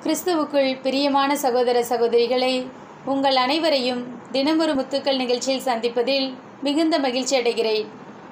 கிறிஸ்துவுக்குள் பிரியமான சகோதர சகோதரிகளை உங்கள் அனைவரையும் தினமொரு முத்துக்கள் நிகழ்ச்சியில் சந்திப்பதில் மிகுந்த மகிழ்ச்சி அடைகிறேன்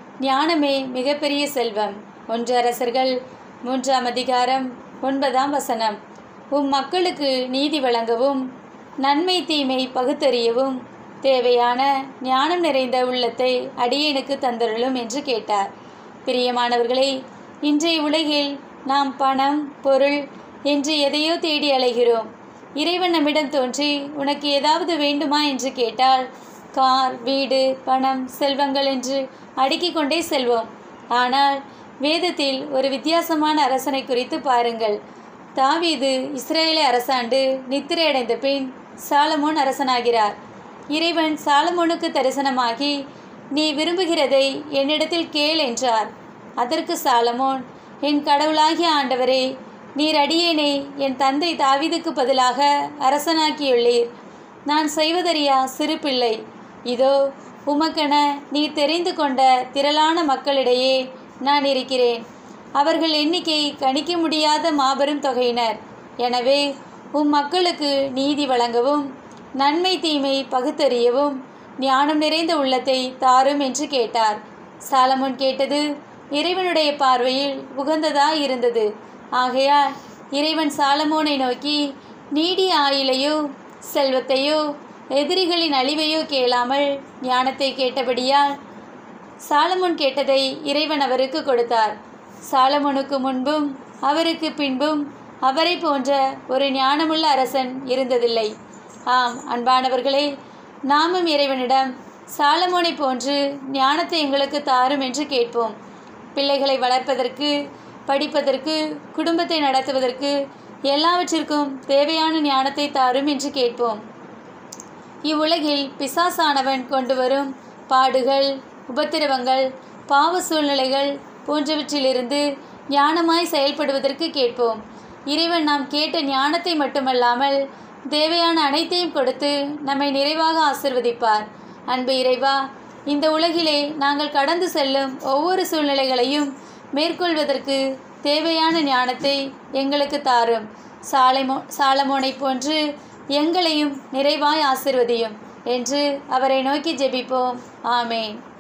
ஞானமே மிகப்பெரிய செல்வம் ஒன்று அரசர்கள் மூன்றாம் அதிகாரம் ஒன்பதாம் வசனம் உம் மக்களுக்கு நீதி வழங்கவும் நன்மை தீமை பகுத்தறியவும் தேவையான ஞானம் நிறைந்த உள்ளத்தை அடியேனுக்கு தந்தருளும் என்று கேட்டார் பிரியமானவர்களே இன்றைய உலகில் நாம் பணம் பொருள் என்று எதையோ தேடி அலைகிறோம் இறைவன் நம்மிடம் தோன்றி உனக்கு ஏதாவது வேண்டுமா என்று கேட்டால் கார் வீடு பணம் செல்வங்கள் என்று அடுக்கிக் கொண்டே செல்வோம் ஆனால் வேதத்தில் ஒரு வித்தியாசமான அரசனை குறித்து பாருங்கள் தாவீது இஸ்ரேலை அரசாண்டு நித்திரை அடைந்த பின் சாலமோன் அரசனாகிறார் இறைவன் சாலமோனுக்கு தரிசனமாகி நீ விரும்புகிறதை என்னிடத்தில் கேள் என்றார் அதற்கு சாலமோன் என் கடவுளாகிய ஆண்டவரே நீர் அடியேனை என் தந்தை தாவீதுக்கு பதிலாக அரசனாக்கியுள்ளீர் நான் செய்வதறியா சிறு பிள்ளை இதோ உமக்கென நீ தெரிந்து கொண்ட திரளான மக்களிடையே நான் இருக்கிறேன் அவர்கள் எண்ணிக்கை கணிக்க முடியாத மாபெரும் தொகையினர் எனவே உம் மக்களுக்கு நீதி வழங்கவும் நன்மை தீமை பகுத்தறியவும் ஞானம் நிறைந்த உள்ளத்தை தாரும் என்று கேட்டார் சாலமோன் கேட்டது இறைவனுடைய பார்வையில் உகந்ததாய் இருந்தது ஆகையால் இறைவன் சாலமோனை நோக்கி நீடிய ஆயிலையோ செல்வத்தையோ எதிரிகளின் அழிவையோ கேளாமல் ஞானத்தை கேட்டபடியால் சாலமோன் கேட்டதை இறைவன் அவருக்கு கொடுத்தார் சாலமோனுக்கு முன்பும் அவருக்கு பின்பும் அவரை போன்ற ஒரு ஞானமுள்ள அரசன் இருந்ததில்லை ஆம் அன்பானவர்களே நாமும் இறைவனிடம் சாலமோனை போன்று ஞானத்தை எங்களுக்கு தாரும் என்று கேட்போம் பிள்ளைகளை வளர்ப்பதற்கு படிப்பதற்கு குடும்பத்தை நடத்துவதற்கு எல்லாவற்றிற்கும் தேவையான ஞானத்தை தாரும் என்று கேட்போம் இவ்வுலகில் பிசாசானவன் கொண்டு வரும் பாடுகள் உபத்திரவங்கள் பாவ சூழ்நிலைகள் போன்றவற்றிலிருந்து ஞானமாய் செயல்படுவதற்கு கேட்போம் இறைவன் நாம் கேட்ட ஞானத்தை மட்டுமல்லாமல் தேவையான அனைத்தையும் கொடுத்து நம்மை நிறைவாக ஆசிர்வதிப்பார் அன்பு இறைவா இந்த உலகிலே நாங்கள் கடந்து செல்லும் ஒவ்வொரு சூழ்நிலைகளையும் மேற்கொள்வதற்கு தேவையான ஞானத்தை எங்களுக்கு தாரும் சாலைமோ சாலமோனை போன்று எங்களையும் நிறைவாய் ஆசிர்வதியும் என்று அவரை நோக்கி ஜெபிப்போம் ஆமேன்